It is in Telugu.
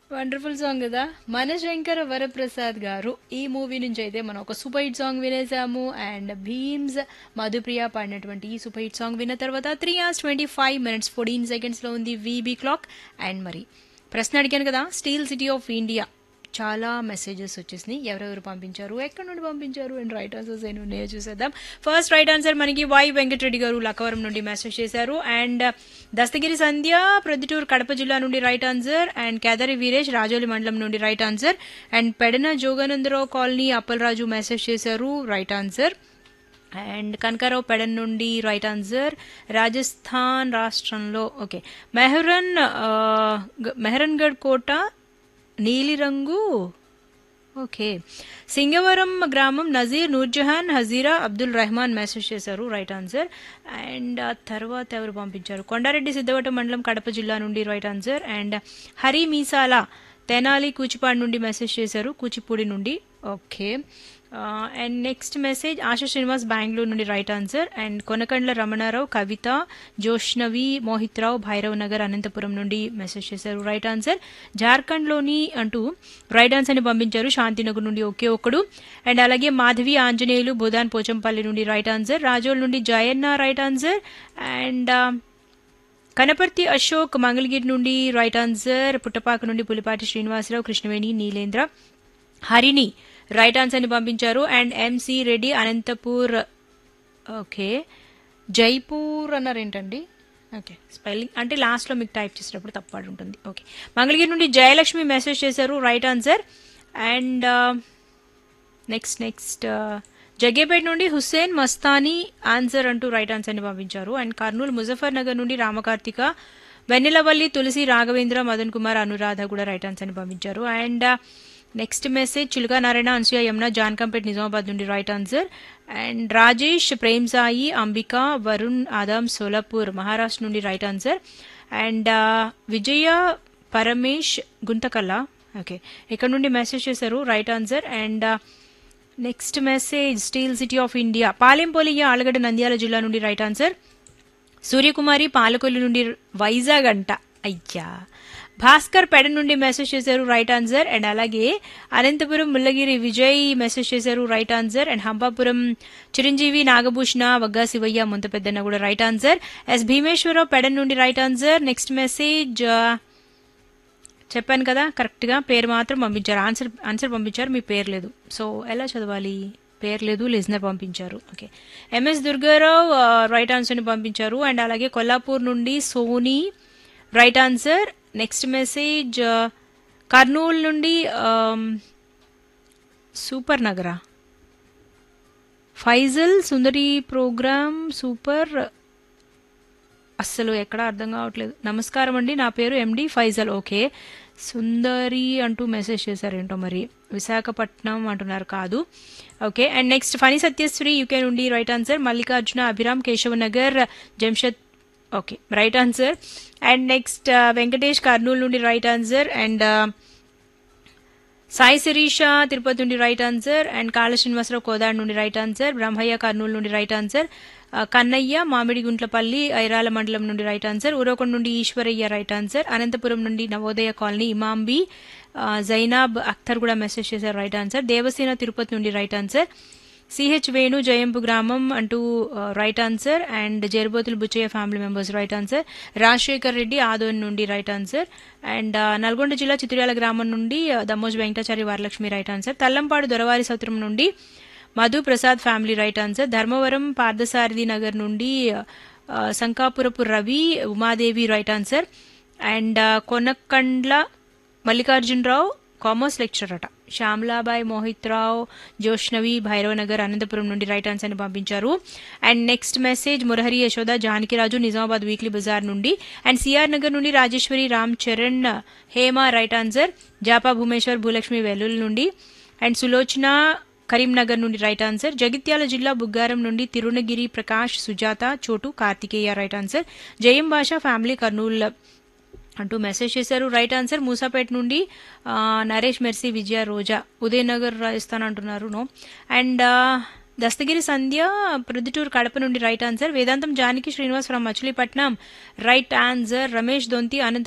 వండర్ఫుల్ సాంగ్ కదా మనశంకర వరప్రసాద్ గారు ఈ మూవీ నుంచి అయితే మనం ఒక సూపర్ హిట్ సాంగ్ వినేసాము అండ్ భీమ్స్ మధుప్రియ పాడినటువంటి ఈ సూపర్ హిట్ సాంగ్ విన్న తర్వాత three hours twenty five minutes fourteen సెకండ్స్లో ఉంది వీబీ క్లాక్ అండ్ మరి ప్రశ్న అడిగాను కదా స్టీల్ సిటీ ఆఫ్ ఇండియా చాలా మెసేజెస్ వచ్చేసినాయి ఎవరెవరు పంపించారు ఎక్కడి నుండి పంపించారు అండ్ రైట్ ఆన్సర్స్ ఏమి ఉన్నాయో చూసేద్దాం ఫస్ట్ రైట్ ఆన్సర్ మనకి వై వెంకటరెడ్డి గారు లక్కవరం నుండి మెసేజ్ చేశారు అండ్ దస్తగిరి సంధ్య ప్రొద్దుటూరు కడప జిల్లా నుండి right answer and Kedari Veeresh Rajoli మండలం నుండి right answer and Pedana Joganandarao colony Appalaraju message చేశారు right answer and Kanakarao Pedan నుండి రైట్ ఆన్సర్ రాజస్థాన్ రాష్ట్రంలో ఓకే మెహరన్ ఆ, గ- మెహరన్గఢ్ కోట నీలిరంగు ఓకే సింగవరం గ్రామం నజీర్ నూర్జహాన్ హజీరా అబ్దుల్ రెహమాన్ మెసేజ్ చేశారు రైట్ ఆన్సర్ అండ్ ఆ తర్వాత ఎవరు పంపించారు కొండారెడ్డి సిద్ధవట మండలం కడప జిల్లా నుండి right answer and Hari Meesala Tenali Kuchipadu నుండి మెసేజ్ చేశారు కూచిపూడి నుండి okay and next message Asha Srinivas Bengaluru నుండి right answer and Konakandla Ramanarao Kavitha Joshnavi Mohit Rao Bhairav Nagar Anantapuram నుండి మెసేజ్ చేశారు రైట్ ఆన్సర్ జార్ఖండ్లోని అంటూ రైట్ ఆన్సర్ని పంపించారు శాంతినగర్ నుండి ఒకే ఒక్కడు అండ్ అలాగే మాధవి ఆంజనేయులు బుధాన్ పోచంపల్లి నుండి రైట్ ఆన్సర్ రాజోల్ నుండి Jayanna right answer and Kanaparthi Ashok Mangalagiri నుండి రైట్ ఆన్సర్ పుట్టపాక నుండి పులిపాటి శ్రీనివాసరావు కృష్ణవేణి నీలేంద్ర హరిణి రైట్ ఆన్సర్ని పంపించారు and MC Reddy Anantapur okay Jaipur అన్నారు ఏంటండి ఓకే స్పెల్లింగ్ అంటే లాస్ట్లో మీకు టైప్ చేసేటప్పుడు తప్పబడి ఉంటుంది ఓకే మంగళగిరి నుండి జయలక్ష్మి మెసేజ్ చేశారు right answer and next next Jagepeta నుండి హుస్సేన్ మస్తానీ ఆన్సర్ అంటూ రైట్ ఆన్సర్ని పంపించారు అండ్ కర్నూలు ముజఫర్ నగర్ నుండి రామకార్తిక వెన్నెలవల్లి తులసి రాఘవేంద్ర మదన్ కుమార్ అనురాధ కూడా రైట్ ఆన్సర్ని పంపించారు and next message Chiluka Narayana Anasuya Yamuna Jankampet Nizamabad నుండి right answer and Rajesh Prem Sai Ambika Varun Adam Solapur Maharashtra నుండి right answer and Vijaya Paramesh Guntakalla okay ఇక్కడ నుండి మెసేజ్ చేశారు right answer and next message steel city of India పాలెంపోలియ ఆలగడ్డ నంద్యాల జిల్లా నుండి రైట్ ఆన్సర్ సూర్యకుమారి పాలకొల్లు నుండి వైజాగ్ అంట అయ్యా భాస్కర్ పెడ నుండి మెసేజ్ చేశారు రైట్ ఆన్సర్ అండ్ అలాగే అనంతపురం ముల్లగిరి విజయ్ మెసేజ్ చేశారు right answer and Hampapuram Chiranjeevi Nagabhushana Vagga Sivaiah Munta Peddanna కూడా right answer S Bheemeswararao Pedan నుండి రైట్ ఆన్సర్ నెక్స్ట్ మెసేజ్ చెప్పాను కదా కరెక్ట్గా పేరు మాత్రం పంపించారు ఆన్సర్ ఆన్సర్ పంపించారు మీ పేరు లేదు సో ఎలా చదవాలి పేరు లేదు లిజనర్ పంపించారు ఓకే ఎంఎస్ దుర్గారావు రైట్ ఆన్సర్ని పంపించారు అండ్ అలాగే కొల్లాపూర్ నుండి Sony right answer next message Kurnool నుండి సూపర్ నగరా ఫైజల్ సుందరి ప్రోగ్రామ్ సూపర్ అస్సలు ఎక్కడ అర్థం కావట్లేదు నమస్కారం అండి నా పేరు ఎండి ఫైజల్ ఓకే సుందరి అంటూ మెసేజ్ చేశారేంటో మరి విశాఖపట్నం అంటున్నారు కాదు okay and next Phani Satyasri UK నుండి right answer Mallikarjuna Abhiram Keshavanagar Jamshad okay right answer and next Venkatesh Kurnool నుండి right answer and Sai Sirisha Tirupati నుండి రైట్ ఆన్సర్ అండ్ కాళ శ్రీనివాసరావు కోదాడ్ నుండి రైట్ ఆన్సర్ బ్రహ్మయ్య కర్నూలు నుండి రైట్ ఆన్సర్ ఆ, కన్నయ్య మామిడి గుంట్లపల్లి ఐరాల మండలం నుండి రైట్ ఆన్సర్ ఊరకొండ నుండి ఈశ్వరయ్య రైట్ ఆన్సర్ అనంతపురం నుండి నవోదయ కాలనీ ఇమాంబి ఆ, జైనాబ్ అఖ్తర్ కూడా మెసేజ్ చేశారు రైట్ ఆన్సర్ దేవసేన తిరుపతి నుండి right answer CH Venu Jayampu గ్రామం అంటూ right answer and Jerubothulu Buchaiah family members right answer Rajasekhar Reddy Adon నుండి రైట్ ఆన్సర్ అండ్ నల్గొండ జిల్లా చిత్రియాల గ్రామం నుండి ఆ, దమ్మోజ్ వెంకటాచారి వరలక్ష్మి రైట్ ఆన్సర్ తల్లంపాడు దొరవారి సత్రం నుండి Madhu Prasad family right answer Dharmavaram Parthasarathi Nagar నుండి ఆ, Sankapurapu Ravi Umadevi right answer and ఆ, కొనకండ్ల మల్లికార్జునరావు కామర్స్ లెక్చరర్ అట శ్యామలాబాయ్ మోహిత్ రావు జోష్నవి భైరవనగర్ అనంతపురం నుండి రైట్ ఆన్సర్ ని పంపించారు and next message Murahari Yashoda Janakiraju Nizamabad weekly బజార్ నుండి అండ్ సిఆర్ నగర్ నుండి రాజేశ్వరి రామ్ చరణ్ హేమ రైట్ ఆన్సర్ జాపా భూమేశ్వర్ భూలక్ష్మి వెల్లుల్ నుండి అండ్ సులోచన కరీంనగర్ నుండి రైట్ ఆన్సర్ జగిత్యాల జిల్లా బుగ్గారం నుండి తిరుణగిరి ప్రకాష్ సుజాత చోటు కార్తికేయ రైట్ ఆన్సర్ జయం భాష ఫ్యామిలీ కర్నూలు అంటూ మెసేజ్ చేశారు రైట్ ఆన్సర్ మూసాపేట నుండి ఆ, నరేష్ మెర్సీ విజయ రోజా ఉదయనగర్ రాజస్థాన్ అంటున్నారు నో అండ్ దస్తగిరి సంధ్య ప్రొద్దుటూరు కడప నుండి right answer Vedantam Janaki Srinivas from Machilipatnam right answer Ramesh Donthi Anantha